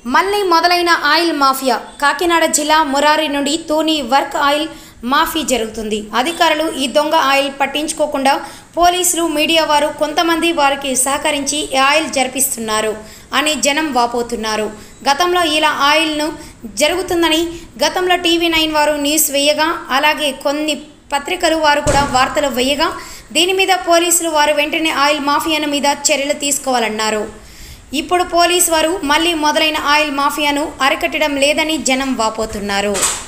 మళ్ళీ మొదలైన oil mafia Kakinada జిల్లా మురారి నుండి తూని వర్క్ ఆయిల్ మాఫీ జరుగుతుంది అధికారులు ఈ దొంగ ఆయిల్ పట్టించుకోకుండా పోలీసులు మీడియా వారు కొంతమంది వారికి సహకరించి ఈ ఆయిల్ జరిపిస్తున్నారు అని జనం వాపోతున్నారు గతంలో ఇలా ఆయిల్ను జరుగుతుందని గతంలో టీవీ నైన్ వారు న్యూస్ వేయగా అలాగే కొన్ని పత్రికలు వారు కూడా వార్తలు వేయగా దీని మీద పోలీసులు వారు వెంటనే ఆయిల్ మాఫియాను మీద చర్యలు తీసుకోవాలన్నారు ఇప్పుడు పోలీసు వారు మళ్ళీ మొదలైన ఆయిల్ మాఫియాను అరికట్టడం లేదని జనం వాపోతున్నారు